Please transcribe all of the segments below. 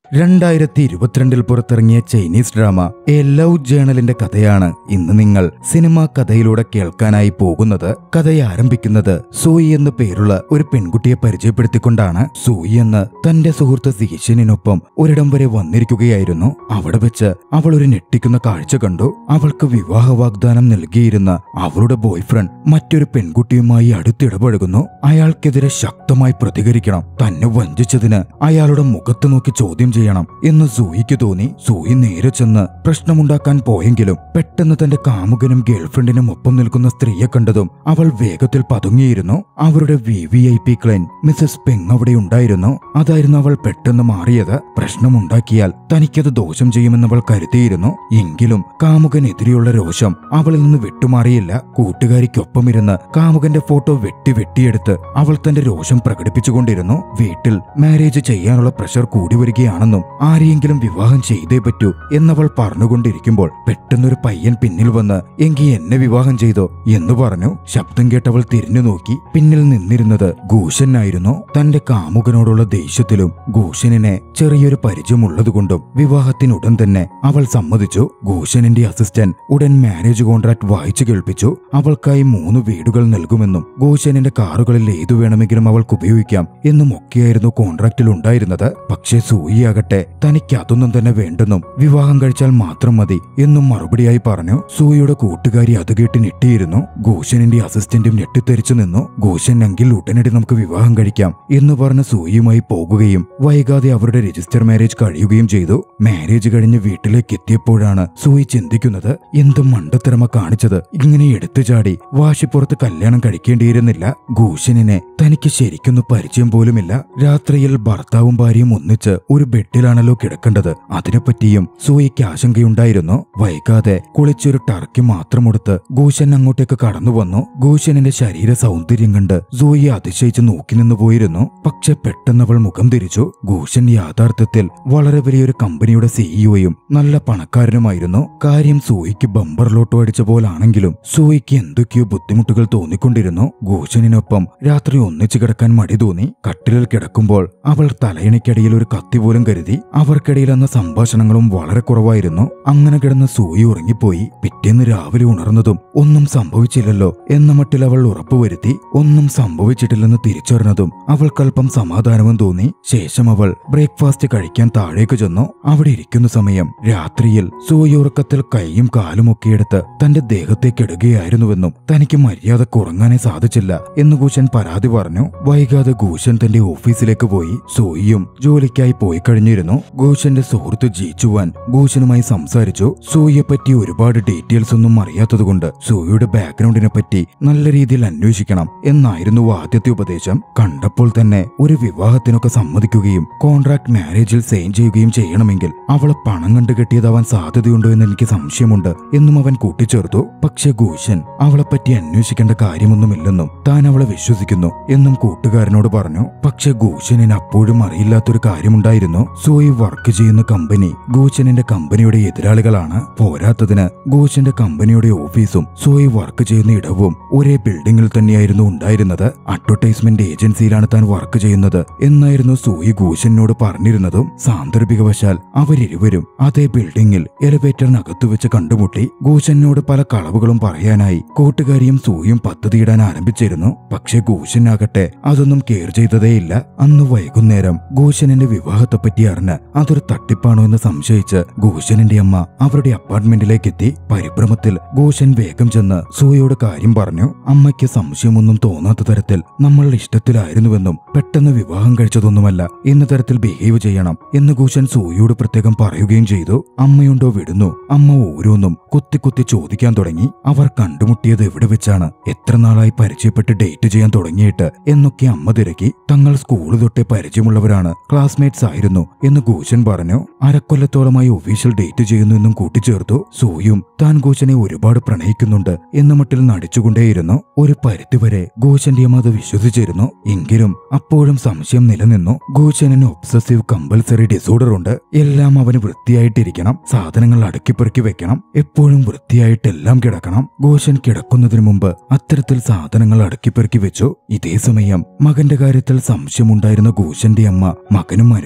രണ്ടായിരത്തി ഇരുപത്തിരണ്ടിൽ പുറത്തിറങ്ങിയ ചൈനീസ് ഡ്രാമ എ ലവ് ജേണലിന്റെ കഥയാണ് ഇന്ന് നിങ്ങൾ സിനിമാ കഥയിലൂടെ കേൾക്കാനായി പോകുന്നത് കഥ ആരംഭിക്കുന്നത് സൂയി എന്ന പേരുള്ള ഒരു പെൺകുട്ടിയെ പരിചയപ്പെടുത്തിക്കൊണ്ടാണ് സൂയി എന്ന് തന്റെ സുഹൃത്ത് സീഷ്യനിനൊപ്പം ഒരിടം വരെ വന്നിരിക്കുകയായിരുന്നു അവിടെ വെച്ച് അവൾ ഒരു ഞെട്ടിക്കുന്ന കാഴ്ച കണ്ടു അവൾക്ക് വിവാഹ വാഗ്ദാനം നൽകിയിരുന്ന അവളുടെ ബോയ്ഫ്രണ്ട് മറ്റൊരു പെൺകുട്ടിയുമായി അടുത്തിടപഴകുന്നു അയാൾക്കെതിരെ ശക്തമായി പ്രതികരിക്കണം തന്നെ വഞ്ചിച്ചതിന് അയാളുടെ മുഖത്ത് നോക്കി ചോദ്യം ചെയ്യണം എന്ന് സൂയിക്ക് തോന്നി സൂയി നേരെ ചെന്ന് പ്രശ്നമുണ്ടാക്കാൻ പോയെങ്കിലും പെട്ടെന്ന് തന്റെ കാമുകനും ഗേൾഫ്രണ്ടിനും ഒപ്പം നിൽക്കുന്ന സ്ത്രീയെ കണ്ടതും അവൾ വേഗത്തിൽ പതുങ്ങിയിരുന്നു അവരുടെ V V I P client Mrs Peng അവിടെ ഉണ്ടായിരുന്നു അതായിരുന്നു അവൾ പെട്ടെന്ന് മാറിയത് പ്രശ്നമുണ്ടാക്കിയാൽ തനിക്കത് ദോഷം ചെയ്യുമെന്ന് അവൾ കരുതിയിരുന്നു എങ്കിലും കാമുകനെതിരെയുള്ള രോഷം അവളിൽ നിന്ന് വിട്ടുമാറിയില്ല കൂട്ടുകാരിക്കൊപ്പമിരുന്ന് കാമുകന്റെ ഫോട്ടോ വെട്ടി വെട്ടിയെടുത്ത് അവൾ തന്റെ രോഷം പ്രകടിപ്പിച്ചുകൊണ്ടിരുന്നു വീട്ടിൽ മാരേജ് ചെയ്യാനുള്ള പ്രഷർ കൂടി വരികയാണെന്നും ആരെയെങ്കിലും വിവാഹം ചെയ്തേ പറ്റൂ എന്നവൾ പറഞ്ഞുകൊണ്ടിരിക്കുമ്പോൾ പെട്ടെന്നൊരു പയ്യൻ പിന്നിൽ വന്ന് എങ്കി എന്നെ വിവാഹം ചെയ്തോ എന്ന് പറഞ്ഞു ശബ്ദം കേട്ടവൾ തിരിഞ്ഞു നോക്കി പിന്നിൽ നിന്നിരുന്നത് ഗൂഷനായിരുന്നു തന്റെ കാമുകനോടുള്ള ദേഷ്യത്തിലും ഗൂഷനിനെ ചെറിയൊരു പരിചയമുള്ളതുകൊണ്ടും വിവാഹത്തിനുടൻ തന്നെ അവൾ സമ്മതിച്ചു ഗൂഷനിന്റെ അസിസ്റ്റന്റ് ഉടൻ മാരേജ് കോൺട്രാക്ട് വായിച്ചു കേൾപ്പിച്ചു അവൾക്കായി മൂന്ന് വീടുകൾ നൽകുമെന്നും ഗൂഷനിന്റെ കാറുകളിൽ ഏതു വേണമെങ്കിലും അവൾക്ക് ഉപയോഗിക്കാം എന്നും ഒക്കെയായിരുന്നു കോൺട്രാക്റ്റിൽ ഉണ്ടായിരുന്നത് പക്ഷേ സൂയിയാകട്ടെ തനിക്ക് അതൊന്നും തന്നെ വേണ്ടെന്നും വിവാഹം കഴിച്ചാൽ മാത്രം മതി എന്നും മറുപടിയായി പറഞ്ഞു സൂയിയുടെ കൂട്ടുകാരി അത് കേട്ട് ഞെട്ടിയിരുന്നു ഗൂഷനിന്റെ അസിസ്റ്റന്റും ഞെട്ടിത്തെറിച്ചു നിന്നു ഗൂഷൻ എങ്കിൽ ഉടനടി നമുക്ക് വിവാഹം കഴിക്കാം എന്ന് പറഞ്ഞ് സൂയിയുമായി പോകുകയും വൈകാതെ അവരുടെ രജിസ്റ്റർ മാരേജ് കഴിയുകയും ചെയ്തു മാരേജ് കഴിഞ്ഞ് വീട്ടിലേക്ക് എത്തിയപ്പോഴാണ് സൂയി ചിന്തിക്കുന്നത് എന്ത് മണ്ടത്തരമ കാണിച്ചത് ഇങ്ങനെ എടുത്തു ചാടി വാശിപ്പുറത്ത് കല്യാണം കഴിക്കേണ്ടിയിരുന്നില്ല ഗൂഷനിനെ തനിക്ക് ശരിക്കൊന്നും പരിചയം പോലുമില്ല രാത്രിയിൽ ഭർത്താവും ഭാര്യയും ഒന്നിച്ച് ഒരു ബെഡിലാണല്ലോ കിടക്കേണ്ടത് അതിനെപ്പറ്റിയും സൂയിക്ക് ആശങ്കയുണ്ടായിരുന്നു വൈകാതെ കുളിച്ചൊരു ടർക്കി മാത്രമെടുത്ത് ഗൂഷൻ അങ്ങോട്ടേക്ക് കടന്നു വന്നു ഗൂഷനിന്റെ ശരീര സൗന്ദര്യം കണ്ട് സൂയി അതിശയിച്ച് നോക്കി നിന്നു പോയിരുന്നു പക്ഷെ പെട്ടെന്ന് അവൾ മുഖം തിരിച്ചു ഗൂഷൻ യാഥാർത്ഥ്യത്തിൽ വളരെ വലിയൊരു കമ്പനിയുടെ സിഇഒയും നല്ല പണക്കാരനുമായിരുന്നു കാര്യം സൂയിക്ക് ബമ്പറിലോട്ടോ അടിച്ച പോലാണെങ്കിലും സൂയിക്ക് എന്തൊക്കെയോ ബുദ്ധിമുട്ടുകൾ തോന്നിക്കൊണ്ടിരുന്നു ഗൂഷനിനൊപ്പം രാത്രി ഒന്നിച്ചു കിടക്കാൻ മടി തോന്നി കട്ടിലിൽ കിടക്കുമ്പോൾ അവൾ തലയണിക്കടിയിൽ ഒരു കത്തി പോലും കരുതി അവർക്കിടയിൽ അന്ന് സംഭാഷണങ്ങളും വളരെ കുറവായിരുന്നു അങ്ങനെ കിടന്ന സൂയി ഉറങ്ങിപ്പോയി പിറ്റേന്ന് രാവിലെ ഉണർന്നതും ഒന്നും സംഭവിച്ചില്ലല്ലോ എന്ന മട്ടിൽ അവൾ ഉറപ്പുവരുത്തി ഒന്നും സംഭവിച്ചിട്ടില്ലെന്ന് തിരിച്ചറിഞ്ഞതും അവൾക്കല്പം സമാധാനവും തോന്നി ശേഷം അവൾ ബ്രേക്ക്ഫാസ്റ്റ് കഴിക്കാൻ താഴേക്ക് ചെന്നു അവിടെ ഇരിക്കുന്ന സമയം രാത്രിയിൽ സൂയി ഉറക്കത്തിൽ കൈയും കാലും ഒക്കെ എടുത്ത് തന്റെ ദേഹത്തേക്ക് ഇടുകയായിരുന്നുവെന്നും തനിക്ക് മര്യാദക്ക് ഉറങ്ങാനേ സാധിച്ചില്ല എന്ന് ഗൂഷൻ പരാതി പറഞ്ഞു വൈകാതെ ഗൂഷൻ തന്റെ ഓഫീസിലേക്ക് പോയി സൂയിയും ജോലിക്കായി പോയി കഴിഞ്ഞിരുന്നു ഗൂഷന്റെ സുഹൃത്ത് ജീച്ചുവാൻ ഗൂഷനുമായി സംസാരിച്ചു സൂയെ പറ്റി ഒരുപാട് ഡീറ്റെയിൽസ് ഒന്നും അറിയാത്തതുകൊണ്ട് സൂയിയുടെ ബാക്ക്ഗ്രൗണ്ടിനെ പറ്റി നല്ല രീതിയിൽ അന്വേഷിക്കണം എന്നായിരുന്നു ആദ്യത്തെ ഉപദേശം കണ്ടപ്പോൾ തന്നെ ഒരു വിവാഹത്തിനൊക്കെ സമ്മതിക്കുകയും കോൺട്രാക്ട് മാരേജിൽ സൈൻ ചെയ്യുകയും ചെയ്യണമെങ്കിൽ അവളെ പണം കണ്ടു കെട്ടിയതാവാൻ സാധ്യതയുണ്ടോ എന്ന് എനിക്ക് സംശയമുണ്ട് എന്നും അവൻ കൂട്ടിച്ചേർത്തു പക്ഷെ ഗൂഷൻ അവളെപ്പറ്റി അന്വേഷിക്കേണ്ട കാര്യമൊന്നുമില്ലെന്നും താൻ അവളെ വിശ്വസിക്കുന്നു എന്നും കൂട്ടുകാരനോട് പറഞ്ഞു പക്ഷെ ഗൂഷനിന് അപ്പോഴും അറിയില്ലാത്തൊരു കാര്യമുണ്ടായിരുന്നു സോയി വർക്ക് ചെയ്യുന്ന കമ്പനി ഗൂഷനിന്റെ കമ്പനിയുടെ എതിരാളികളാണ് പോരാത്തതിന് ഗൂഷന്റെ കമ്പനിയുടെ ഓഫീസും സോയി വർക്ക് ചെയ്യുന്ന ഇടവും ഒരേ ബിൽഡിംഗിൽ തന്നെയായിരുന്നു ഉണ്ടായിരുന്നത് അഡ്വർടൈസ്മെന്റ് ഏജൻസിയിലാണ് താൻ വർക്ക് ചെയ്യുന്നത് എന്നായിരുന്നു സൂയി ഗൂഷനോട് പറഞ്ഞിരുന്നതും സാന്ദർഭികവശാൽ അവരിരുവരും അതേ ബിൽഡിംഗിൽ എലിവേറ്ററിനകത്തു വെച്ച് കണ്ടുമുട്ടി ഗൂഷനോട് പല കളവുകളും പറയാനായി കൂട്ടുകാരിയും സൂയും പദ്ധതിയിടാൻ ആരംഭിച്ചിരുന്നു പക്ഷെ ഗൂഷനാകട്ടെ അതൊന്നും കെയർ ചെയ്തതേയില്ല അന്ന് വൈകുന്നേരം ഗൂഷനന്റെ വിവാഹത്തെപ്പറ്റി അറിഞ്ഞ് അതൊരു തട്ടിപ്പാണോ എന്ന് സംശയിച്ച് ഗൂഷനന്റെ അമ്മ അവരുടെ അപ്പാർട്ട്മെന്റിലേക്ക് എത്തി പരിഭ്രമത്തിൽ ഗൂഷൻ വേഗം ചെന്ന് സൂയോട് കാര്യം പറഞ്ഞു അമ്മയ്ക്ക് സംശയമൊന്നും തോന്നാത്ത തരത്തിൽ നമ്മൾ ഇഷ്ടത്തിലായിരുന്നുവെന്നും പെട്ടെന്ന് വിവാഹം കഴിച്ചതൊന്നുമല്ല എന്ന തരത്തിൽ ബിഹേവ് ചെയ്യണം എന്ന് ഗൂഷൻ സൂയോട് പ്രത്യേകം പറയുകയും ചെയ്തു അമ്മയുണ്ടോ വിടുന്നു അമ്മ ഓരോന്നും കുത്തി കുത്തി ചോദിക്കാൻ തുടങ്ങി അവർ കണ്ടുമുട്ടിയത് എവിടെ വെച്ചാണ് എത്ര നാളായി പരിചയപ്പെട്ട് ഡേറ്റ് ചെയ്യാൻ തുടങ്ങിയിട്ട് എന്നൊക്കെ അമ്മ തിരക്കി തങ്ങൾ സ്കൂൾ തൊട്ടേ പരിചയമുള്ളവരാണ് ക്ലാസ്മേറ്റ്സ് ആയിരുന്നു എന്ന് ഗൂഷൻ പറഞ്ഞു അരക്കൊല്ലത്തോളമായി ഒഫീഷ്യൽ ഡേറ്റ് ചെയ്യുന്നു എന്നും കൂട്ടിച്ചേർത്തു സൂയും താൻ ഗൂശനെ ഒരുപാട് പ്രണയിക്കുന്നുണ്ട് എന്ന മട്ടിൽ നടിച്ചുകൊണ്ടേയിരുന്നു ഒരു പരിധിവരെ ഗൂശന്റെ അമ്മ അത് വിശ്വസിച്ചിരുന്നു എങ്കിലും അപ്പോഴും സംശയം നിലനിന്നു ഗൂശനന് ഒബ്സസീവ് കമ്പൽസറി ഡിസോർഡർ ഉണ്ട് എല്ലാം അവന് വൃത്തിയായിട്ടിരിക്കണം സാധനങ്ങൾ അടുക്കിപ്പെറുക്കി വെക്കണം എപ്പോഴും വൃത്തിയായിട്ടെല്ലാം കിടക്കണം ഗോശൻ കിടക്കുന്നതിന് മുമ്പ് അത്തരത്തിൽ സാധനങ്ങൾ അടുക്കിപ്പെറുക്കി വെച്ചു ഇതേ സമയം മകന്റെ കാര്യത്തിൽ സംശയമുണ്ടായിരുന്ന ഗോശന്റെ അമ്മ മകനും മരുമകളും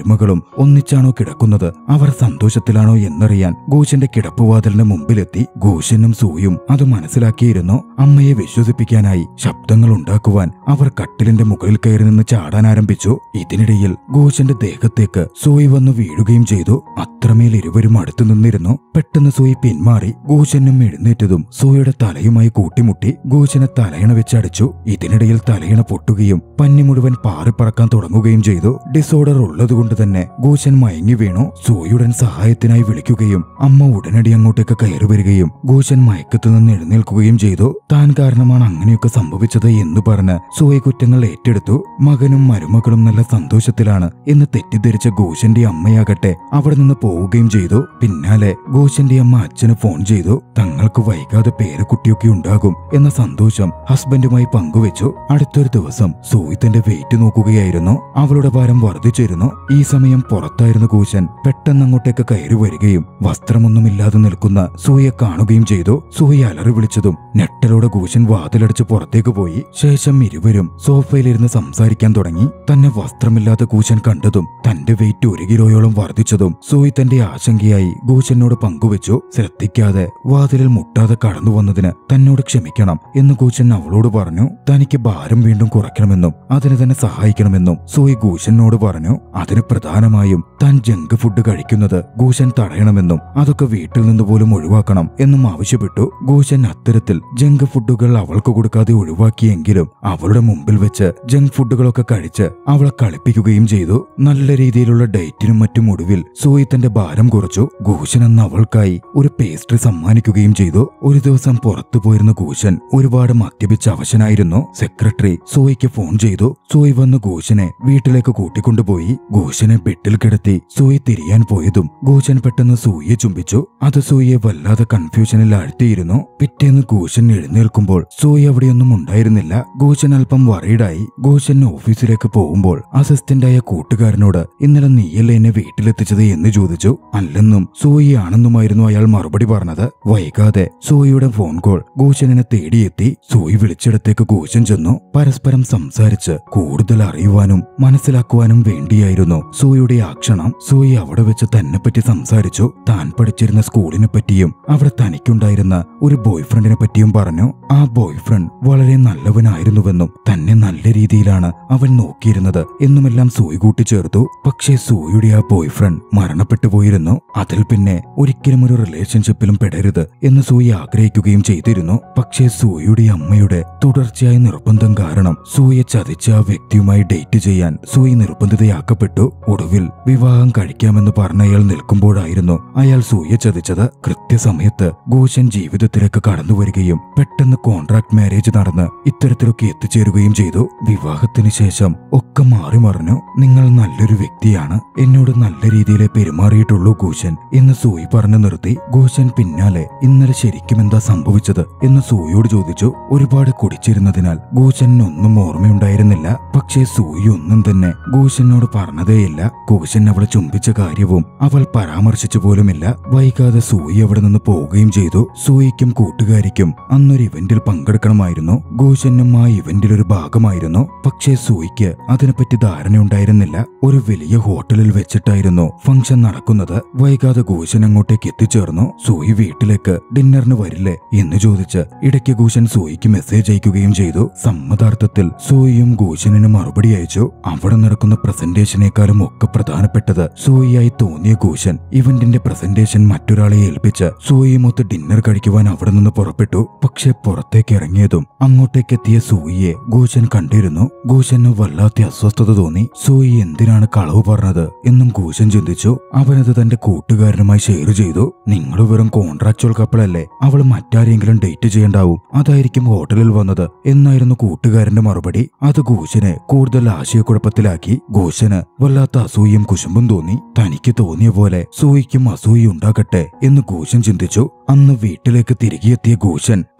ഒന്നിച്ചാണോ കിടക്കുന്നത് അവർ സന്തോഷത്തിലാണോ എന്നറിയാൻ ഗൂശന്റെ കിടപ്പുവാതിലിന് മുമ്പിലെത്തി ഗൂശനും സൂയും അത് മനസ്സിലാക്കിയിരുന്നു അമ്മയെ വിശ്വസിപ്പിക്കാനായി ശബ്ദങ്ങൾ ഉണ്ടാക്കുവാൻ അവർ കട്ടിലിന്റെ മുകളിൽ കയറി നിന്ന് ചാടാൻ ആരംഭിച്ചു ഇതിനിടയിൽ ഗൂശന്റെ ദേഹത്തേക്ക് സൂയി വന്ന് വീഴുകയും ചെയ്തു അത്രമേൽ ഇരുവരും അടുത്തു നിന്നിരുന്നു പെട്ടെന്ന് സൂയി പിന്മാറി ഗൂശനും എഴുന്നേറ്റതും സൂയുടെ തലയുമായി കൂട്ടിമുട്ടി ഗൂശനെ തലയണ വെച്ചടിച്ചു ഇതിനിടയിൽ തലയണ പൊട്ടുകയും പന്നി മുഴുവൻ പാറിപ്പറക്കാൻ തുടങ്ങുകയും ചെയ്തു ഡിസോർഡർ ഉള്ളതുകൊണ്ട് തന്നെ ഗൂശൻ മയങ്ങി വീണു സൂയുടൻ സഹായത്തിനായി വിളിക്കുകയും അമ്മ ഉടനടി അങ്ങോട്ടേക്ക് കയറി വരികയും ഗൂശൻ മയക്കത്തു നിന്ന് എഴുന്നേൽക്കുകയും ചെയ്തു താൻ കാരണമാണ് അങ്ങനെയൊക്കെ സംഭവിച്ചത് എന്ന് പറഞ്ഞ് സൂയ കുറ്റങ്ങൾ ഏറ്റെടുത്തു മകനും മരുമകളും നല്ല സന്തോഷത്തിലാണ് എന്ന് തെറ്റിദ്ധരിച്ച ഗൂശന്റെ അമ്മയാകട്ടെ അവിടെ നിന്ന് പോവുകയും ചെയ്തു പിന്നാലെ ഗൂശന്റെ അമ്മ അച്ഛന് ഫോൺ ചെയ്തു തങ്ങൾക്ക് വൈകാതെ പേരക്കുട്ടിയൊക്കെ ഉണ്ടാകും എന്ന സന്തോഷം ഹസ്ബൻഡുമായി പങ്കുവെച്ചു അടുത്തൊരു ദിവസം സൂയി തന്റെ വെയിറ്റ് നോക്കുകയായിരുന്നു അവളുടെ ഭാരം വർദ്ധിച്ചിരുന്നു ഈ സമയം പുറത്തായിരുന്ന കൂശൻ പെട്ടെന്ന് അങ്ങോട്ടേക്ക് കയറി വരികയും വസ്ത്രമൊന്നുമില്ലാതെ നിൽക്കുന്ന സൂയെ കാണുകയും ചെയ്തു സൂയി അലറി വിളിച്ചതും ഞെട്ടലോടെ കൂശൻ വാതിലടിച്ച് പുറത്തേക്ക് പോയി ശേഷം ഇരുവരും സോഫയിലിരുന്ന് സംസാരിക്കാൻ തുടങ്ങി തന്നെ വസ്ത്രമില്ലാത്ത കൂശൻ കണ്ടതും തന്റെ വെയിറ്റ് ഒരു കിലോയോളം വർദ്ധിച്ചതും സൂയി തന്റെ ആശങ്കയായി ഗൂശനോട് പങ്കുവെച്ചു ശ്രദ്ധിക്കാതെ വാതിലിൽ മുട്ടാതെ കടന്നു വന്നതിന് തന്നോട് ക്ഷമിക്കണം എന്ന് ഗൂശൻ അവളോട് പറഞ്ഞു തനിക്ക് ഭാരം വീണ്ടും കുറയ്ക്കണമെന്നും അതിന് തന്നെ സഹായിക്കണമെന്നും സൂയി ഗൂശനോട് പറഞ്ഞു അതിന് പ്രധാനമായും താൻ ജങ്ക് ഫുഡ് കഴിക്കുന്നത് ഗൂശൻ തടയണമെന്നും അതൊക്കെ വീട്ടിൽ നിന്ന് പോലും ഒഴിവാക്കണം എന്നും ആവശ്യപ്പെട്ടു ഗൂശൻ അത്തരത്തിൽ ജങ്ക് ഫുഡുകൾ അവൾക്ക് കൊടുക്കാതെ ഒഴിവാക്കിയെങ്കിലും അവളുടെ മുമ്പിൽ വെച്ച് ജങ്ക് ഫുഡുകളൊക്കെ കഴിച്ച് അവളെ കളിപ്പിക്കുകയും ചെയ്തു നല്ല രീതിയിലുള്ള ഡയറ്റിനും മറ്റും ഒടുവിൽ സൂയി തന്റെ ഭാരം കുറച്ചു ഗൂശൻ എന്ന അവൾക്കായി ഒരു പേസ്ട്രി സമ്മാനിക്കുകയും ചെയ്തു ഒരു ദിവസം പുറത്തു പോയിരുന്ന ഗൂശൻ ഒരുപാട് മദ്യപിച്ച അവശനായിരുന്നു സെക്രട്ടറി സൂയിക്ക് ഫോൺ ചെയ്തു സൂയി വന്ന് ഗൂശനെ വീട്ടിലേക്ക് കൂട്ടിക്കൊണ്ടുപോയി ഗൂശനെ ബെഡിൽ കിടത്തി സൂയി തിരിയാൻ പോയതും ഗൂശൻ പെട്ടെന്ന് സൂയിയെ ചുംബിച്ചു അത് സൂയിയെ വല്ലാതെ കൺഫ്യൂഷനിൽ ആഴ്ത്തിയിരുന്നു പിറ്റേന്ന് ഗൂശൻ എഴുന്നേൽക്കുമ്പോൾ സൂയി അവിടെയൊന്നും ഉണ്ടായിരുന്നില്ല ഗൂശൻ അല്പം വറീഡായി ഗൂശൻ ഓഫീസിലേക്ക് പോകുമ്പോൾ അസിസ്റ്റന്റായ കൂട്ടുകാരനോട് ഇന്നലെ നീയല്ലേ എന്നെ വീട്ടിലെത്തിച്ചത് എന്ന് ചോദിച്ചു അല്ലെന്നും സൂയി ആണെന്നുമായിരുന്നു അയാൾ മറുപടി പറഞ്ഞത് വൈകാതെ സൂയിയുടെ ഫോൺ കോൾ ഗൂശനെ തേടിയെത്തി സൂയി വിളിച്ചിടത്തേക്ക് ഗൂശൻ ചെന്നു പരസ്പരം സംസാരിച്ച് കൂടുതൽ അറിയുവാനും മനസ്സിലാക്കുവാനും വേണ്ടിയായിരുന്നു സൂയിയുടെ ആ ക്ഷണം സൂയി അവിടെ വെച്ച് തന്നെ പറ്റി സംസാരിച്ചു താൻ പഠിച്ചിരുന്ന സ്കൂളിനെ പറ്റിയും അവിടെ തനിക്കുണ്ടായിരുന്ന ഒരു ബോയ് ഫ്രണ്ടിനെ പറ്റിയും പറഞ്ഞു ആ ബോയ് ഫ്രണ്ട് വളരെ നല്ലവനായിരുന്നുവെന്നും തന്നെ നല്ല രീതിയിലാണ് അവൻ നോക്കിയിരുന്നത് എന്നുമെല്ലാം സൂയി കൂട്ടിച്ചേർത്തു പക്ഷേ സൂയിയുടെ ആ ബോയ് ഫ്രണ്ട് മരണപ്പെട്ടു പോയിരുന്നു അതിൽ പിന്നെ ഒരിക്കലും ഒരു റിലേഷൻഷിപ്പിലും പെടരുത് എന്ന് സൂയി ആഗ്രഹിക്കുകയും ചെയ്തിരുന്നു പക്ഷേ സൂയിയുടെ അമ്മയുടെ തുടർച്ചയായ നിർബന്ധം കാരണം സൂയെ ചതിച്ച ആ വ്യക്തിയുമായി ഡേറ്റ് ചെയ്യാൻ സൂയി നിർബന്ധിതയാക്കപ്പെട്ടു ഒടുവിൽ വിവാഹം കഴിക്കാമെന്ന് പറഞ്ഞ അയാൾ നിൽക്കുമ്പോഴായിരുന്നു അയാൾ സൂയെ ചതിച്ചത് കൃത്യസമയത്ത് ഗോശൻ ജീവിതത്തിലേക്ക് കടന്നു വരികയും പെട്ടെന്ന് കോൺട്രാക്ട് മാരേജ് നടന്ന് ഇത്തരത്തിലൊക്കെ എത്തിച്ചേരുകയും ചെയ്തു വിവാഹത്തിന് ശേഷം ഒക്കെ മാറി മറിഞ്ഞു നിങ്ങൾ നല്ലൊരു വ്യക്തിയാണ് എന്നോട് നല്ല രീതിയിലെ പെരുമാറിയിട്ടുള്ളൂ ഗോശൻ എന്ന് സൂയി പറഞ്ഞു നിർത്തി ഗോശൻ പിന്നാലെ ഇന്നലെ ശരിക്കും എന്താ സംഭവിച്ചത് എന്ന് സൂയിയോട് ചോദിച്ചു ഒരുപാട് കുടിച്ചിരുന്നതിനാൽ ഗോശന് ഒന്നും ഓർമ്മയുണ്ടായിരുന്നില്ല പക്ഷേ സൂയി ഒന്നും തന്നെ ഗോശനോട് പറഞ്ഞതേയില്ല ഗോശൻ അവളെ ചുംബിച്ച കാര്യവും അവൾ പരാമർശിച്ചു പോലുമില്ല വൈകാതെ സൂയി അവിടെ നിന്ന് പോവുകയും ചെയ്തു സൂയിക്കും കൂട്ടുകാരിക്കും അന്നൊരു ഇവന്റിൽ പങ്കെടുക്കണമായിരുന്നു ഗോശനും ആ ഇവന്റിൽ ഒരു ഭാഗമായിരുന്നു പക്ഷേ സൂയിക്ക് അതിനെപ്പറ്റി ധാരണയുണ്ടായിരുന്നില്ല ഒരു വലിയ ഹോട്ടലിൽ വെച്ചിട്ടായിരുന്നു ഫംഗ്ഷൻ നടക്കുന്നത് വൈകാതെ ഗോശൻ അങ്ങോട്ടേക്ക് എത്തിച്ചേർന്നു സൂയി വീട്ടിലേക്ക് ഡിന്നറിന് വരില്ലേ എന്ന് ചോദിച്ച് ഇടയ്ക്ക് ഗൂശൻ സൂയിക്ക് മെസ്സേജ് അയക്കുകയും ചെയ്തു സമ്മതാർത്ഥത്തിൽ സൂയിയും ഗൂശനിന് മറുപടി അയച്ചു അവിടെ നടക്കുന്ന പ്രസന്റേഷനേക്കാളും ഒക്കെ പ്രധാനപ്പെട്ടത് സൂയിയായി തോന്നിയ ഗൂശൻ ഇവന്റിന്റെ പ്രസന്റേഷൻ മറ്റൊരാളെ ഏൽപ്പിച്ച് സൂയിയുമൊത്ത് ഡിന്നർ കഴിക്കുവാൻ അവിടെ നിന്ന് പുറപ്പെട്ടു പക്ഷെ പുറത്തേക്ക് ഇറങ്ങിയതും അങ്ങോട്ടേക്ക് എത്തിയ സൂയിയെ ഗൂശൻ കണ്ടിരുന്നു ഗൂശന് വല്ലാത്ത അസ്വസ്ഥത തോന്നി സൂയി എന്തിനാണ് കളവ് പറഞ്ഞത് എന്നും ഗൂശൻ ചിന്തിച്ചു അവനത് തന്റെ കൂട്ടുകാരനുമായി ഷെയർ ചെയ്തു നിങ്ങൾ വെറും കോൺട്രാക്ച്വൽ കപ്പിളല്ലേ അവൾ മറ്റാരെങ്കിലും ഡേറ്റ് ചെയ്യണ്ടാവും അതായിരിക്കും ഹോട്ടലിൽ വന്നത് എന്നായിരുന്നു കൂട്ടുകാരന്റെ മറുപടി അത് ഗൂശനെ കൂടുതൽ ആശയക്കുഴപ്പത്തിലാക്കി ഗൂശന് വല്ലാത്ത അസൂയും കുശുമ്പും തോന്നി തനിക്ക് തോന്നിയ പോലെ സൂയിക്കും അസൂയ ഉണ്ടാകട്ടെ എന്ന് ഗൂശൻ ചിന്തിച്ചു അന്ന് വീട്ടിലേക്ക് തിരികെ എത്തിയ ഗൂശൻ താൻ ഈ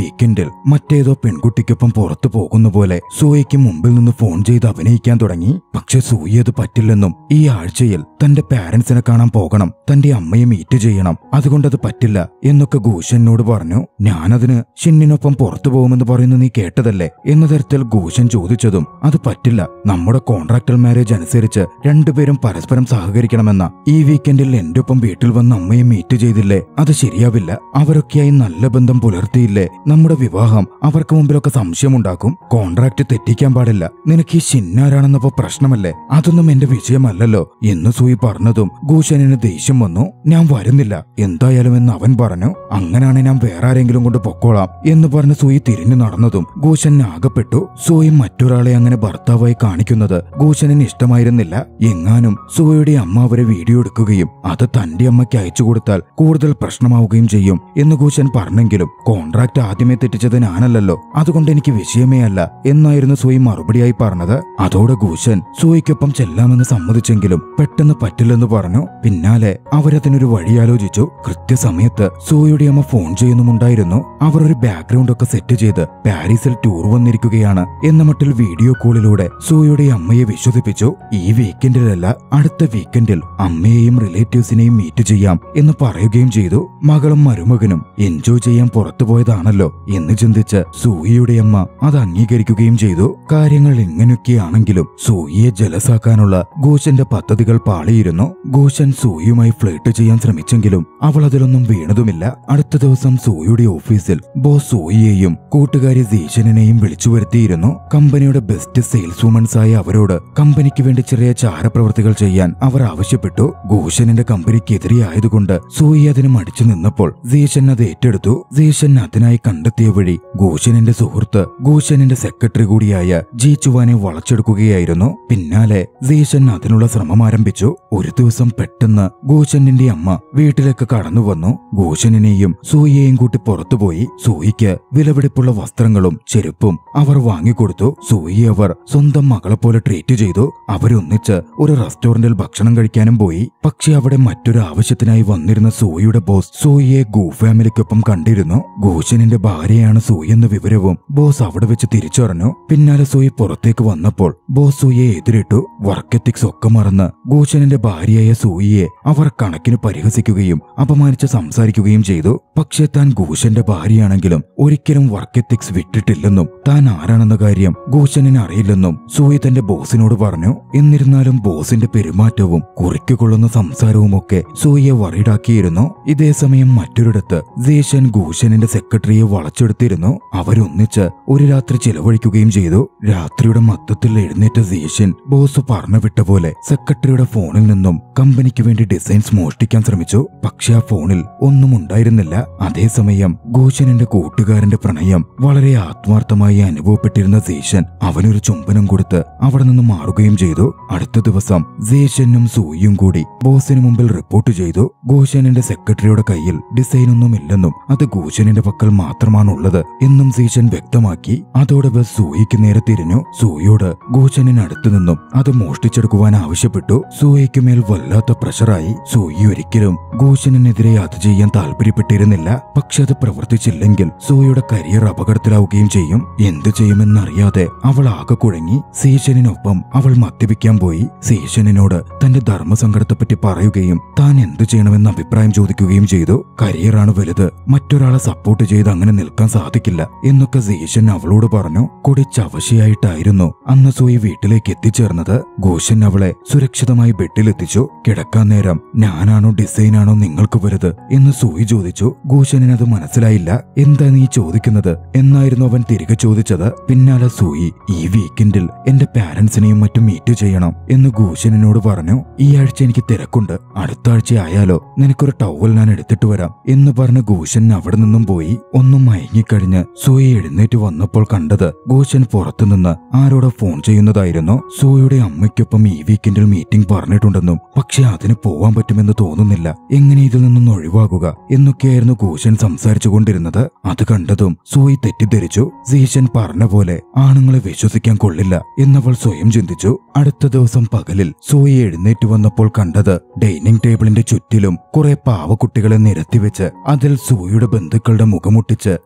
വീക്കെൻഡിൽ മറ്റേതോ പെൺകുട്ടിക്കൊപ്പം പുറത്തു പോകുന്ന പോലെ സൂയയ്ക്ക് മുമ്പിൽ നിന്ന് ഫോൺ ചെയ്ത് അഭിനയിക്കാൻ തുടങ്ങി പക്ഷെ സൂയി അത് പറ്റില്ലെന്നും ഈ ആഴ്ചയിൽ തന്റെ പാരന്റ്സിനെ കാണാൻ പോകണം തന്റെ അമ്മയെ മീറ്റ് ചെയ്യണം അതുകൊണ്ടത് പറ്റില്ല എന്നൊക്കെ ഗൂഷനോട് പറഞ്ഞു ഞാനതിന് ഷിന്നിനൊപ്പം പുറത്തു പോകുമെന്ന് പറയുന്നത് നീ കേട്ടതല്ലേ എന്ന തരത്തിൽ ഗൂഷൻ ചോദിച്ചതും അത് പറ്റില്ല നമ്മുടെ കോൺട്രാക്ടൽ മാരേജ് അനുസരിച്ച് രണ്ടുപേരും പരസ്പരം സഹകരിക്കണമെന്ന ഈ വീക്കെൻഡിൽ എന്റെ ഒപ്പം വീട്ടിൽ വന്ന് അമ്മയെ മീറ്റ് ചെയ്തില്ലേ അത് ശരിയാവില്ല അവരൊക്കെയായി നല്ല ബന്ധം പുലർത്തിയില്ലേ നമ്മുടെ വിവാഹം അവർക്ക് മുമ്പിലൊക്കെ സംശയമുണ്ടാക്കും കോൺട്രാക്ട് തെറ്റിക്കാൻ പാടില്ല നിനക്ക് ഈ ഷിന്നാരാണെന്നപ്പോ പ്രശ്നമല്ലേ അതൊന്നും എന്റെ വിഷയമല്ലല്ലോ എന്ന് സൂയി പറഞ്ഞതും ഗൂഷനിന് ദേഷ്യം വന്നു ഞാൻ വരുന്നില്ല എന്തായാലും എന്ന് അവൻ പറഞ്ഞു അങ്ങനാണ് ഞാൻ വേറെ ആരെങ്കിലും കൊണ്ട് പൊക്കോളാം എന്ന് പറഞ്ഞ് സൂയി തിരിഞ്ഞു നടന്നതും ഗൂഷൻ ആകപ്പെട്ടു സൂയി മറ്റൊരാളെ അങ്ങനെ ഭർത്താവായി കാണിക്കുന്നത് ഗൂഷനിന് ഇഷ്ടമായിരുന്നില്ല എങ്ങാനും സൂയയുടെ അമ്മ അവരെ വീഡിയോ എടുക്കുകയും അത് തന്റെ അമ്മയ്ക്ക് അയച്ചു കൊടുത്താൽ കൂടുതൽ പ്രശ്നമാവുകയും ചെയ്യും എന്ന് ഗൂഷൻ പറഞ്ഞെങ്കിലും കോൺട്രാക്ട് ആദ്യമേ തെറ്റിച്ചത് ഞാനല്ലല്ലോ അതുകൊണ്ട് എനിക്ക് വിഷയമേ അല്ല എന്നായിരുന്നു സൂയി മറുപടിയായി പറഞ്ഞത് അതോടെ ഗൂഷൻ സൂയിക്കൊപ്പം ചെല്ലാമെന്ന് സമ്മതിച്ചെങ്കിലും പെട്ടെന്ന് പറ്റില്ലെന്ന് പറഞ്ഞു പിന്നാലെ അവരതിനൊരു വഴിയാലോചിച്ചു കൃത്യസമയത്ത് സൂയുടെ അമ്മ ഫോൺ ചെയ്യുന്നുമുണ്ടായിരുന്നു അവർ ഒരു ബാക്ക്ഗ്രൗണ്ട് ഒക്കെ സെറ്റ് ചെയ്ത് പാരീസിൽ ടൂർ വന്നിരിക്കുകയാണ് എന്ന മട്ടിൽ വീഡിയോ കോളിലൂടെ സൂയുടെ അമ്മയെ വിശ്വസിപ്പിച്ചു ഈ വീക്കെൻഡിലല്ല അടുത്ത വീക്കെൻഡിൽ അമ്മയെയും റിലേറ്റീവ്സിനെയും മീറ്റ് ചെയ്യാം എന്ന് പറയുകയും ചെയ്തു മകളും മരുമകനും എൻജോയ് ചെയ്യാൻ പുറത്തുപോയതാണല്ലോ എന്ന് ചിന്തിച്ച് സൂയിയുടെ അമ്മ അത് അംഗീകരിക്കുകയും ചെയ്തു കാര്യങ്ങൾ ഇങ്ങനെയൊക്കെയാണെങ്കിലും സൂയിയെ ജലസാക്കാനുള്ള ഗൂശന്റെ പദ്ധതികൾ പാളിയിരുന്നു ഗൂശൻ സൂയിയുമായി ഫ്ലേട്ട് ചെയ്യാൻ ശ്രമിച്ചെങ്കിലും അവൾ അതിലൊന്നും വീണതുമില്ല അടുത്ത ദിവസം സൂയിയുടെ ഓഫീസിൽ ബോസ് സൂയിയെയും കൂട്ടുകാരി സീഷനെയും വിളിച്ചു വരുത്തിയിരുന്നു കമ്പനിയുടെ ബെസ്റ്റ് സെയിൽസ് വുമൻസ് ആയ അവരോട് കമ്പനിക്ക് വേണ്ടി ചെറിയ ചാരപ്രവർത്തികൾ ചെയ്യാൻ അവർ ആവശ്യപ്പെട്ടു ഗൂഷനിന്റെ കമ്പനിക്കെതിരെ ആയതുകൊണ്ട് സൂയി അതിന് മടിച്ചു നിന്നപ്പോൾ സീഷൻ അത് ഏറ്റെടുത്തു സീഷൻ അതിനായി കണ്ടെത്തിയ വഴി ഗൂഷനിന്റെ സുഹൃത്ത് ഗൂഷനിന്റെ സെക്രട്ടറി കൂടിയായ ജി ചുവാനെ വളച്ചെടുക്കുകയായിരുന്നു പിന്നാലെ സീഷൻ അതിനുള്ള ശ്രമം ആരംഭിച്ചു ഒരു ദിവസം പെട്ടെന്ന് ഗൂഷനിന്റെ അമ്മ വീട്ടിലേക്ക് കടന്നു വന്നു ഗൂഷനെയും സൂയിയെയും കൂട്ടി പുറത്തുപോയി സൂയിക്ക് വിലപിടിപ്പുള്ള വസ്ത്രങ്ങളും ചെരുപ്പും അവർ വാങ്ങിക്കൊടുത്തു സൂയി അവർ സ്വന്തം മകളെ പോലെ ട്രീറ്റ് ചെയ്തു അവരൊന്നിച്ച് ഒരു റെസ്റ്റോറന്റിൽ ഭക്ഷണം കഴിക്കാനും പോയി പക്ഷെ അവിടെ മറ്റൊരു ആവശ്യത്തിനായി വന്നിരുന്ന സൂയിയുടെ ബോസ് സൂയിയെ ഗൂ ഫാമിലിക്കൊപ്പം കണ്ടിരുന്നു ഗൂഷനിന്റെ ഭാര്യയാണ് സൂയി എന്ന വിവരവും ബോസ് അവിടെ വെച്ച് തിരിച്ചറിഞ്ഞു പിന്നാലെ സൂയി പുറത്തേക്ക് വന്നപ്പോൾ ബോസ് സൂയിയെ എതിരിട്ടു വർക്ക് എത്തിക്സ് ഒക്കെ മറന്ന് ഗൂഷനിന്റെ ഭാര്യയായ സൂയിയെ അവർ കണക്കിന് പരിഹസിക്കുകയും അപമാനിച്ച് സംസാരിക്കുകയും ചെയ്തു പക്ഷേ താൻ ഗൂഷന്റെ ഭാര്യയാണെങ്കിലും ഒരിക്കലും വർക്ക് എത്തിക്സ് വിട്ടിട്ടില്ലെന്നും താൻ ആരാണെന്ന കാര്യം ഗൂഷനിന് അറിയില്ലെന്നും സൂയി തന്റെ ബോസിനോട് പറഞ്ഞു എന്നിരുന്നാലും ബോസിന്റെ പെരുമാറ്റവും കുറിക്കുകൊള്ളുന്ന സംസാരവുമൊക്കെ സൂയിയെ വറീഡാക്കിയിരുന്നു ഇതേ സമയം മറ്റൊരിടത്ത് സീഷൻ ഗൂഷനിന്റെ സെക്രട്ടറിയെ വളച്ചെടുത്തിരുന്നു അവരൊന്നിച്ച് ഒരു രാത്രി ചിലവഴിക്കുകയും ചെയ്തു രാത്രിയുടെ മൊത്തത്തിൽ എഴുന്നേറ്റ സീഷൻ ബോസ് പറഞ്ഞു വിട്ട പോലെ സെക്രട്ടറിയുടെ ഫോണിൽ നിന്നും കമ്പനിക്ക് വേണ്ടി ഡിസൈൻസ് മോഷ്ടിക്കാൻ ശ്രമിച്ചു പക്ഷെ ആ ഫോണിൽ ഒന്നും ഉണ്ടായിരുന്നില്ല അതേസമയം ഗോശനന്റെ കൂട്ടുകാരന്റെ പ്രണയം വളരെ ആത്മാർത്ഥമായി അനുഭവപ്പെട്ടിരുന്ന സീഷൻ അവനൊരു ചുംബനം കൊടുത്ത് അവിടെ നിന്ന് മാറുകയും ചെയ്തു അടുത്ത ദിവസം സീഷനും സൂയും കൂടി ബോസിന് മുമ്പിൽ റിപ്പോർട്ട് ചെയ്തു ഗോശനന്റെ സെക്രട്ടറിയുടെ കയ്യിൽ ഡിസൈൻ ഒന്നും ഇല്ലെന്നും അത് ഗോശനന്റെ പക്കൽ മാത്രമാണുള്ളത് എന്നും സീഷൻ വ്യക്തമാക്കി അതോടെ ബസ് സൂയിക്ക് നേരെ തിരിഞ്ഞു സൂയോട് ഗോശനൻ അടുത്തു നിന്നും അത് മോഷ്ടിച്ചെടുക്കുവാൻ ആവശ്യപ്പെട്ടു സൂയയ്ക്ക് മേൽ വല്ലാത്ത പ്രഷറായി സൂയി ഒരിക്കലും ഗോശനെതിരെ അത് ചെയ്യാൻ താല്പര്യപ്പെട്ടിരുന്നില്ല പക്ഷെ അത് പ്രവർത്തിച്ചില്ലെങ്കിൽ സൂയുടെ കരിയർ അപകടത്തിലാവുകയും ചെയ്യും എന്തു ചെയ്യുമെന്നറിയാതെ അവൾ ആകെ കുഴങ്ങി സീഷനിനൊപ്പം അവൾ മദ്യപിക്കാൻ പോയി സീഷനിനോട് തന്റെ ധർമ്മസങ്കടത്തെപ്പറ്റി പറയുകയും താൻ എന്തു ചെയ്യണമെന്ന് അഭിപ്രായം ചോദിക്കുകയും ചെയ്തു കരിയറാണ് വലുത് മറ്റൊരാളെ സപ്പോർട്ട് ചെയ്ത് അങ്ങനെ നിൽക്കാൻ സാധിക്കില്ല എന്നൊക്കെ സീഷൻ അവളോട് പറഞ്ഞു കുടിച്ചവശയായിട്ടായിരുന്നു അന്ന് സൂയി വീട്ടിലേക്ക് എത്തിച്ചേർന്നത് ഗോഷൻ അവളെ സുരക്ഷിതമായി ബെഡിലെത്തിച്ചു കിടക്കാൻ നേരം ഞാനാണോ ഡിസൈനാണോ നിങ്ങൾക്ക് വലുത് എന്ന് സൂയി ചോദിച്ചു ഗോഷനിന് അത് മനസ്സിലായില്ല എന്താ നീ ചോദിക്കുന്നത് എന്നായിരുന്നു അവൻ തിരികെ ചോദിച്ചത് പിന്നാലെ സൂയി ഈ വീക്കെൻഡിൽ എന്റെ പാരന്റ്സിനെയും മറ്റും മീറ്റ് ചെയ്യണം എന്ന് ഗൂഷനോട് പറഞ്ഞു ഈ ആഴ്ച എനിക്ക് തിരക്കുണ്ട് അടുത്ത ആഴ്ച ആയാലോ നിനക്കൊരു ടവൽ ഞാൻ എടുത്തിട്ട് വരാം എന്ന് പറഞ്ഞ് ഗൂഷൻ അവിടെ നിന്നും പോയി ഒന്നും മയങ്ങിക്കഴിഞ്ഞ് സൂയി എഴുന്നേറ്റ് വന്നപ്പോൾ കണ്ടത് ഗൂഷൻ പുറത്തുനിന്ന് ആരോടോ ഫോൺ ചെയ്യുന്നതായിരുന്നു സൂയുടെ അമ്മയ്ക്കൊപ്പം ഈ വീക്കെൻഡിൽ മീറ്റിംഗ് പറഞ്ഞിട്ടുണ്ടെന്നും പക്ഷെ അതിന് പോവാൻ പറ്റുമെന്ന് തോന്നുന്നില്ല എങ്ങനെ ഇതിൽ നിന്നും ഒഴിവാകുക എന്നൊക്കെയായിരുന്നു ഗൂഷൻ സംസാരിച്ചു കൊണ്ടിരുന്നത് അത് കണ്ടതും സൂയി തെറ്റിദ്ധരിച്ചു സീഷൻ പറഞ്ഞ പോലെ ആണുങ്ങളെ വിശ്വസിക്കാൻ കൊള്ളില്ല എന്നവൾ സ്വയം ചിന്തിച്ചു അടുത്ത ദിവസം പകലിൽ സൂയി എഴുന്നേറ്റ് വന്നപ്പോൾ കണ്ടത് ഡൈനിങ് ടേബിളിന്റെ ചുറ്റിലും കുറെ പാവക്കുട്ടികളെ നിരത്തിവെച്ച് അതിൽ സൂയിയുടെ ബന്ധുക്കളുടെ മുഖമുട്ടിച്ച്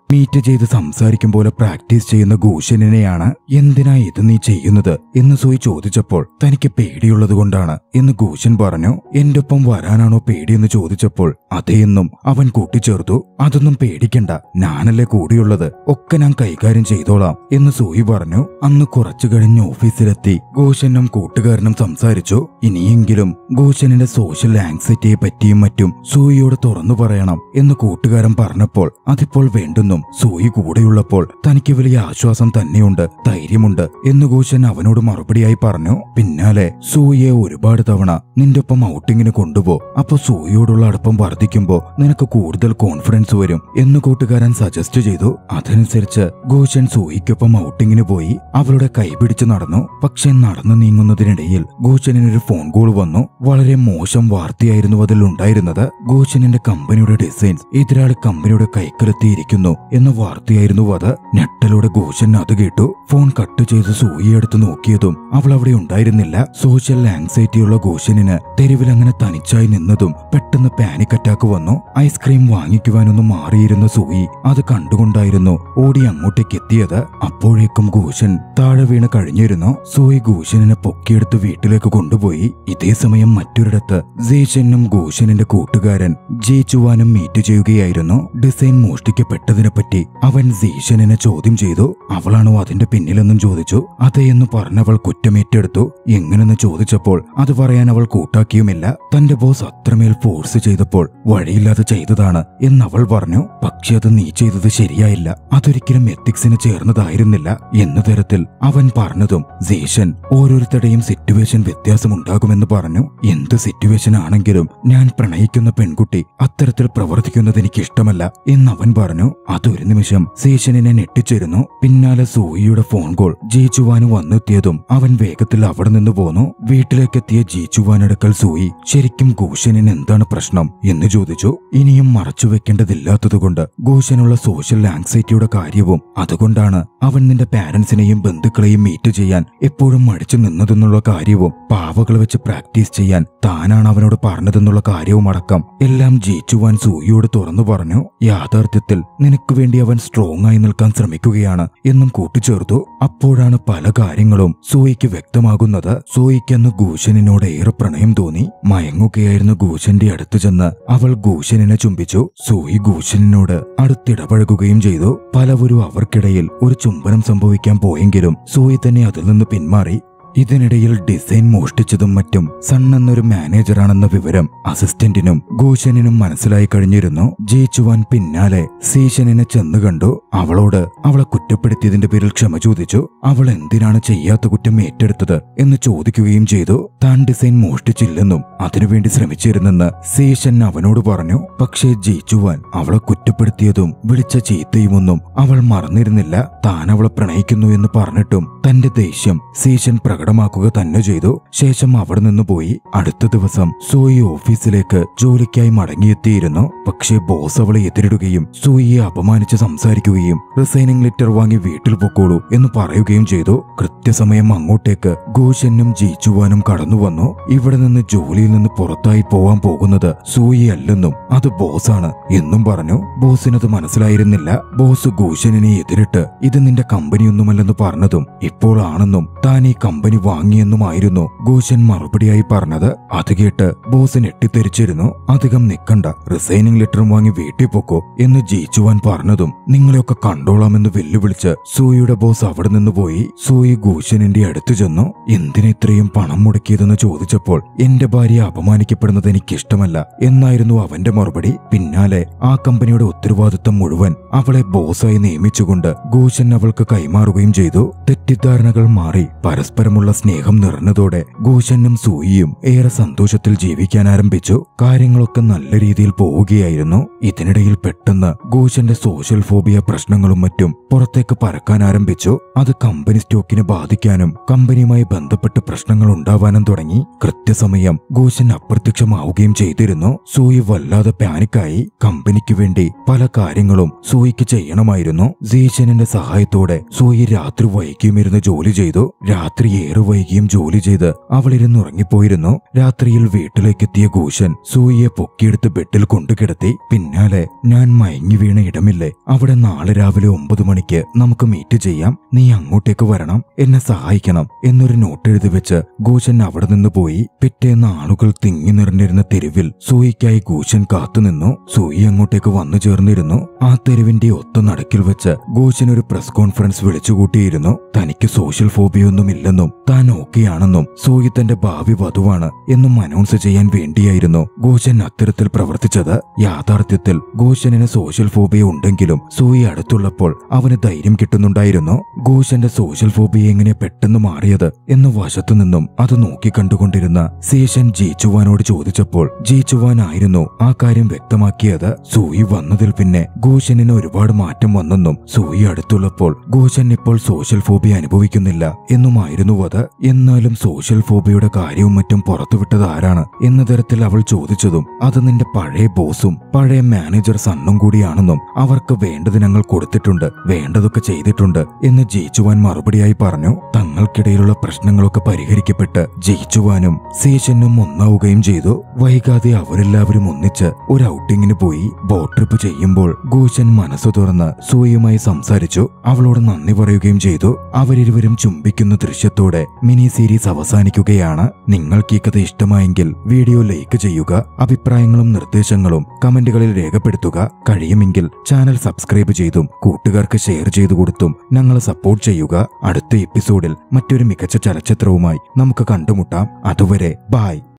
മീറ്റ് ചെയ്ത് സംസാരിക്കും പോലെ പ്രാക്ടീസ് ചെയ്യുന്ന ഗൂഷനിനെയാണ് എന്തിനാ ഇത് നീ ചെയ്യുന്നത് എന്ന് സൂയി ചോദിച്ചപ്പോൾ തനിക്ക് പേടിയുള്ളത് കൊണ്ടാണ് എന്ന് ഗൂഷൻ പറഞ്ഞു എന്റെ ഒപ്പം വരാനാണോ പേടിയെന്ന് ചോദിച്ചപ്പോൾ അതേയെന്നും അവൻ കൂട്ടിച്ചേർത്തു അതൊന്നും പേടിക്കണ്ട ഞാനല്ലേ കൂടിയുള്ളത് ഒക്കെ ഞാൻ കൈകാര്യം ചെയ്തോളാം എന്ന് സൂയി പറഞ്ഞു അന്ന് കുറച്ചു കഴിഞ്ഞ് ഓഫീസിലെത്തി ഗോഷനും കൂട്ടുകാരനും സംസാരിച്ചു ഇനിയെങ്കിലും ഗോഷനിന്റെ സോഷ്യൽ ആങ്സൈറ്റിയെ പറ്റിയും മറ്റും സൂയിയോട് തുറന്നു പറയണം എന്ന് കൂട്ടുകാരൻ പറഞ്ഞപ്പോൾ അതിപ്പോൾ വേണ്ടെന്നും സൂയി കൂടെയുള്ളപ്പോൾ തനിക്ക് വലിയ ആശ്വാസം തന്നെയുണ്ട് ധൈര്യമുണ്ട് എന്ന് ഗോഷൻ അവനോട് മറുപടിയായി പറഞ്ഞു പിന്നാലെ സൂയിയെ ഒരുപാട് തവണ നിന്റെ ഒപ്പം ഔട്ടിങ്ങിന് കൊണ്ടുപോ അപ്പൊ സൂയിയോടുള്ള അടുപ്പം വർദ്ധിക്കുമ്പോ നിനക്ക് കൂടുതൽ കോൺഫിഡൻസ് വരും എന്ന് കൂട്ടുകാരൻ സജസ്റ്റ് ചെയ്തു അതനുസരിച്ച് ഗോഷൻ സൂയിക്കൊപ്പം ഔട്ടിങ്ങിന് പോയി അവളുടെ കൈപിടിച്ച് നടന്നു പക്ഷെ നടന്നു നീങ്ങുന്നതിനിടയിൽ ഗോഷനിനൊരു ഫോൺ കോൾ വന്നു വളരെ മോശം വാർത്തയായിരുന്നു അതിൽ ഉണ്ടായിരുന്നത് ഗോഷനിന്റെ കമ്പനിയുടെ ഡിസൈൻസ് എതിരാളി കമ്പനിയുടെ കൈക്കലെത്തിയിരിക്കുന്നു എന്ന വാർത്തയായിരുന്നു അത് ഞെട്ടലോടെ ഗോഷൻ അത് കേട്ടു ഫോൺ കട്ട് ചെയ്ത് സൂയി എടുത്ത് നോക്കിയതും അവൾ അവിടെ ഉണ്ടായിരുന്നില്ല സോഷ്യൽ ആങ്സൈറ്റിയുള്ള ഗോഷനിന് തെരുവിൽ അങ്ങനെ തനിച്ചായി നിന്നതും പെട്ടെന്ന് പാനിക് അറ്റാക്ക് വന്നു ഐസ്ക്രീം വാങ്ങിക്കുവാനൊന്ന് മാറിയിരുന്ന സൂയി അത് കണ്ടുകൊണ്ടായിരുന്നു ഓടി അങ്ങോട്ടേക്ക് എത്തിയത് അപ്പോഴേക്കും ഗൂഷൻ താഴെ വീണ് കഴിഞ്ഞിരുന്നു സൂയി ഗൂഷനിനെ പൊക്കിയെടുത്ത് വീട്ടിലേക്ക് കൊണ്ടുപോയി ഇതേ സമയം മറ്റൊരിടത്ത് ജേഷനും ഗൂഷനിന്റെ കൂട്ടുകാരൻ ജയിച്ചുവാനും മീറ്റ് ചെയ്യുകയായിരുന്നു ഡിസൈൻ മോഷ്ടിക്കപ്പെട്ടതിനെപ്പറ്റി അവൻ ജീഷനിനെ ചോദ്യം ചെയ്തു അവളാണോ അതിന്റെ പിന്നിലെന്നും ചോദിച്ചു അതെയെന്ന് പറഞ്ഞവൾ കുറ്റമേറ്റെടുത്തു എങ്ങനെന്ന് ചോദിച്ചപ്പോൾ അത് പറയാൻ അവൾ കൂട്ടാക്കിയുമില്ല തന്റെ ബോസ് അത്രമേൽ ഫോഴ്സ് ചെയ്തപ്പോൾ വഴിയില്ലാതെ ചെയ്തതാണ് എന്നവൾ പറഞ്ഞു പക്ഷെ അത് നീ ചെയ്തത് ശരിയായില്ല അതൊരിക്കലും എത്തിക്സിന് ചേർന്നതായിരുന്നില്ല എന്ന തരത്തിൽ അവൻ പറഞ്ഞതും ജീഷൻ ഓരോരുത്തരുടെയും സിറ്റുവേഷൻ വ്യത്യാസമുണ്ടാകുമെന്ന് പറഞ്ഞു എന്ത് സിറ്റുവേഷൻ ആണെങ്കിലും ഞാൻ പ്രണയിക്കുന്ന പെൺകുട്ടി അത്തരത്തിൽ പ്രവർത്തിക്കുന്നത് എനിക്ക് ഇഷ്ടമല്ല എന്നവൻ പറഞ്ഞു അതൊരു നിമിഷം സീഷനിനെ ഞെട്ടിച്ചിരുന്നു പിന്നാലെ സൂയിയുടെ ഫോൺ കോൾ ജീച്ചുവാന് വന്നെത്തിയതും അവൻ വേഗത്തിൽ അവിടെ നിന്ന് പോന്നു വീട്ടിലേക്കെത്തിയ ജീച്ചുവാനടുക്കൽ സൂയി ശരിക്കും ഗൂഷനിന് എന്താണ് പ്രശ്നം എന്ന് ചോദിച്ചു ഇനിയും മറച്ചു വെക്കേണ്ടതില്ലാത്തതുകൊണ്ട് ഗൂഷനുള്ള സോഷ്യൽ ആങ്സൈറ്റിയുടെ കാര്യവും അതുകൊണ്ടാണ് അവൻ നിന്റെ പാരന്റ്സിനെയും ബന്ധുക്കളെയും മീറ്റ് ചെയ്യാൻ എപ്പോഴും മടിച്ചു നിന്നതെന്നുള്ള കാര്യവും പാവകൾ വെച്ച് പ്രാക്ടീസ് ചെയ്യാൻ താനാണ് അവനോട് പറഞ്ഞതെന്നുള്ള കാര്യവും അടക്കം എല്ലാം ജീച്ചുവാൻ സൂയിയോട് തുറന്നു പറഞ്ഞു യാഥാർത്ഥ്യത്തിൽ നിനക്ക് വേണ്ടി അവൻ സ്ട്രോങ് ആയി നിൽക്കാൻ ശ്രമിക്കുകയാണ് എന്നും കൂട്ടിച്ചേർത്തു അപ്പോഴാണ് പല കാര്യങ്ങളും സൂയിക്ക് വ്യക്തമാകുന്നത് സൂയിക്കെന്ന് ഗൂഷനിനോട് ഏറെ പ്രണയം തോന്നി മയങ്ങുകയായിരുന്നു ഗൂഷന്റെ അടുത്ത് ചെന്ന് അവൾ ഗൂഷനിനെ ചുംബിച്ചു സൂയി ഗൂഷനിനോട് അടുത്തിടപഴകുകയും ചെയ്തു പലവരും അവർക്കിടയിൽ ഒരു ചുംബനം സംഭവിക്കാൻ പോയെങ്കിലും സൂയി തന്നെ അതിൽ നിന്ന് പിന്മാറി ഇതിനിടയിൽ ഡിസൈൻ മോഷ്ടിച്ചതും മറ്റും സൺ എന്നൊരു മാനേജറാണെന്ന വിവരം അസിസ്റ്റന്റിനും ഗൂഷനിനും മനസ്സിലായി കഴിഞ്ഞിരുന്നു ജയിച്ചുവാൻ പിന്നാലെ സീഷനിനെ ചെന്ന് കണ്ടു അവളോട് അവളെ കുറ്റപ്പെടുത്തിയതിന്റെ പേരിൽ ക്ഷമ ചോദിച്ചു അവൾ എന്തിനാണ് ചെയ്യാത്ത കുറ്റം ഏറ്റെടുത്തത് എന്ന് ചോദിക്കുകയും ചെയ്തു താൻ ഡിസൈൻ മോഷ്ടിച്ചില്ലെന്നും അതിനുവേണ്ടി ശ്രമിച്ചിരുന്നെന്ന് സീഷൻ അവനോട് പറഞ്ഞു പക്ഷേ ജയിച്ചുവാൻ അവളെ കുറ്റപ്പെടുത്തിയതും വിളിച്ച ചീത്തയുമൊന്നും അവൾ മറന്നിരുന്നില്ല താൻ അവളെ പ്രണയിക്കുന്നു എന്ന് പറഞ്ഞിട്ടും തന്റെ ദേഷ്യം സീഷൻ പ്രകടമാക്കുക തന്നെ ചെയ്തു ശേഷം അവിടെ നിന്ന് പോയി അടുത്ത ദിവസം സൂയി ഓഫീസിലേക്ക് ജോലിക്കായി മടങ്ങിയെത്തിയിരുന്നു പക്ഷേ ബോസ് അവളെ എതിരിടുകയും സൂയിയെ അപമാനിച്ച് സംസാരിക്കുകയും റിസൈനിങ് ലെറ്റർ വാങ്ങി വീട്ടിൽ പൊക്കോളൂ എന്ന് പറയുകയും ചെയ്തു കൃത്യസമയം അങ്ങോട്ടേക്ക് ഗോഷനും ജീച്ചുവാനും കടന്നു വന്നു ഇവിടെ നിന്ന് ജോലിയിൽ നിന്ന് പുറത്തായി പോവാൻ പോകുന്നത് സൂയി അല്ലെന്നും അത് ബോസാണ് എന്നും പറഞ്ഞു ബോസിനത് മനസ്സിലായിരുന്നില്ല ബോസ് ഗോഷനെ എതിരിട്ട് ഇത് നിന്റെ കമ്പനിയൊന്നുമല്ലെന്ന് പറഞ്ഞതും ഇപ്പോൾ ആണെന്നും താൻ ഈ കമ്പനി വാങ്ങിയെന്നുമായിരുന്നു ഗോഷൻ മറുപടിയായി പറഞ്ഞത് അത് കേട്ട് ബോസ് ഞെട്ടിത്തെരിച്ചിരുന്നു അധികം നിക്കണ്ട റിസൈനിങ് ലെറ്ററും വാങ്ങി വീട്ടിൽ പൊക്കോ എന്ന് ജയിച്ചുവാൻ പറഞ്ഞതും നിങ്ങളെയൊക്കെ കണ്ടോളാമെന്ന് വെല്ലുവിളിച്ച് സൂയിയുടെ ബോസ് അവിടെ നിന്ന് പോയി സൂയി ഗോഷനിന്റെ അടുത്ത് ചെന്നു എന്തിന് ഇത്രയും പണം മുടക്കിയതെന്ന് ചോദിച്ചപ്പോൾ എന്റെ ഭാര്യ അപമാനിക്കപ്പെടുന്നത് എനിക്കിഷ്ടമല്ല എന്നായിരുന്നു അവന്റെ മറുപടി പിന്നാലെ ആ കമ്പനിയുടെ ഉത്തരവാദിത്തം മുഴുവൻ അവളെ ബോസായി നിയമിച്ചുകൊണ്ട് ഗോഷൻ അവൾക്ക് കൈമാറുകയും ചെയ്തു തെറ്റിദ്ധാരണകൾ മാറി പരസ്പരമുള്ള സ്നേഹം നിറഞ്ഞതോടെ ഗോഷനും സൂയിയും ഏറെ സന്തോഷത്തിൽ ജീവിക്കാൻ ആരംഭിച്ചു കാര്യങ്ങളൊക്കെ നല്ല രീതിയിൽ പോവുകയായിരുന്നു ഇതിനിടയിൽ പെട്ടെന്ന് ഗോഷന്റെ സോഷ്യൽ ഫോബിയ പ്രശ്നങ്ങളും മറ്റും പുറത്തേക്ക് പരക്കാൻ ആരംഭിച്ചു അത് കമ്പനി സ്റ്റോക്കിനെ ബാധിക്കാനും കമ്പനിയുമായി ബന്ധപ്പെട്ട് പ്രശ്നങ്ങൾ ഉണ്ടാവാനും തുടങ്ങി കൃത്യസമയം ഗോശൻ അപ്രത്യക്ഷമാവുകയും ചെയ്തിരുന്നു സൂയി വല്ലാതെ പാനിക്കായി കമ്പനിക്ക് വേണ്ടി പല കാര്യങ്ങളും സൂയിക്ക് ചെയ്യണമായിരുന്നു സീശനിന്റെ സഹായത്തോടെ സൂയി രാത്രി വൈകിയും ഇരുന്ന് ജോലി ചെയ്തു രാത്രി ഏറെ വൈകിയും ജോലി ചെയ്ത് അവളിരുന്ന് ഉറങ്ങിപ്പോയിരുന്നു രാത്രിയിൽ വീട്ടിലേക്കെത്തിയ ഗൂഷൻ സൂയിയെ പൊക്കിയെടുത്ത് ബെഡിൽ കൊണ്ടുകിടത്തി പിന്നാലെ ഞാൻ മയങ്ങി വീണ ഇടമില്ലേ അവിടെ നാളെ രാവിലെ ഒമ്പത് മണിക്ക് നമുക്ക് മീറ്റ് ചെയ്യാം നീ അങ്ങോട്ടേക്ക് വരണം എന്നെ സഹായിക്കണം എന്നൊരു നോട്ട് എഴുതി വെച്ച് ഗൂഷൻ അവിടെ നിന്ന് പോയി പിറ്റേന്ന് ആളുകൾ തിങ്ങി നിറഞ്ഞിരുന്ന തെരുവിൽ സൂയിക്കായി ഗൂഷൻ കാത്തുനിന്നു സൂയി അങ്ങോട്ടേക്ക് വന്നു ചേർന്നിരുന്നു ആ തെരുവിന്റെ ഒത്ത നടക്കിൽ വെച്ച് ഗൂഷൻ ഒരു പ്രസ് കോൺഫറൻസ് വിളിച്ചുകൂട്ടിയിരുന്നു തനിക്ക് സോഷ്യൽ ഫോബിയൊന്നുമില്ലെന്നും താൻ ഓക്കെയാണെന്നും സൂയി തന്റെ ഭാവി വധുവാണ് എന്നും അനൗൺസ് ചെയ്യാൻ വേണ്ടിയായിരുന്നു ഗോഷൻ അത്തരത്തിൽ പ്രവർത്തിച്ചത് യാഥാർത്ഥ്യത്തിൽ ഗോഷനിന് സോഷ്യൽ ഫോബിയ ഉണ്ടെങ്കിലും സൂയി അടുത്തുള്ളപ്പോൾ അവന് ധൈര്യം കിട്ടുന്നുണ്ടായിരുന്നു ഗോഷന്റെ സോഷ്യൽ ഫോബിയ എങ്ങനെ പെട്ടെന്ന് മാറിയത് എന്ന് വശത്തു നിന്നും അത് നോക്കിക്കണ്ടുകൊണ്ടിരുന്ന സേഷൻ ജീച്ചുവാനോട് ചോദിച്ചപ്പോൾ ജീച്ചുവാൻ ആയിരുന്നു ആ കാര്യം വ്യക്തമാക്കിയത് സൂയി വന്നതിൽ പിന്നെ ഗോഷനിന് ഒരുപാട് മാറ്റം വന്നെന്നും സൂയി അടുത്തുള്ളപ്പോൾ ഗോഷൻ ഇപ്പോൾ സോഷ്യൽ ഫോബിയ അനുഭവിക്കുന്നില്ല എന്നുമായിരുന്നു അത് എന്നാലും സോഷ്യൽ ഫോബിയയുടെ കാര്യവും മറ്റും പുറത്തുവിട്ടത് ആരാണ് എന്ന തരത്തിൽ അവൾ ചോദിച്ചതും അത് നിന്റെ പഴയ ബോസും പഴയ മാനേജർ സണ്ണും കൂടിയാണെന്നും അവർക്ക് വേണ്ടത് ഞങ്ങൾ കൊടുത്തിട്ടുണ്ട് വേണ്ടതൊക്കെ ചെയ്തിട്ടുണ്ട് എന്ന് ജയിച്ചുവാൻ മറുപടിയായി പറഞ്ഞു തങ്ങൾക്കിടയിലുള്ള പ്രശ്നങ്ങളൊക്കെ പരിഹരിക്കപ്പെട്ട് ജയിച്ചുവാനും സേഷനും ഒന്നാവുകയും ചെയ്തു വൈകാതെ അവരെല്ലാവരും ഒന്നിച്ച് ഒരു ഔട്ടിങ്ങിന് പോയി ബോട്ട് ട്രിപ്പ് ചെയ്യുമ്പോൾ ഗൂശൻ മനസ്സു തുറന്ന് സൂയുമായി സംസാരിച്ചു അവളോട് നന്ദി പറയുകയും ചെയ്തു അവരിരുവരും ചുംബിക്കുന്ന ദൃശ്യത്തോടെ മിനി സീരീസ് അവസാനിക്കുകയാണ് നിങ്ങൾക്ക് ഈ കഥ ഇഷ്ടമായെങ്കിൽ വീഡിയോ ലൈക്ക് ചെയ്യുക അഭിപ്രായങ്ങളും നിർദ്ദേശങ്ങളും കമന്റുകളിൽ രേഖപ്പെടുത്തുക കഴിയുമെങ്കിൽ ചാനൽ സബ്സ്ക്രൈബ് ചെയ്തും കൂട്ടുകാർക്ക് ഷെയർ ചെയ്തു കൊടുത്തും ഞങ്ങളെ സപ്പോർട്ട് ചെയ്യുക അടുത്ത എപ്പിസോഡിൽ മറ്റൊരു മികച്ച ചലച്ചിത്രവുമായി നമുക്ക് കണ്ടുമുട്ടാം അതുവരെ ബായ്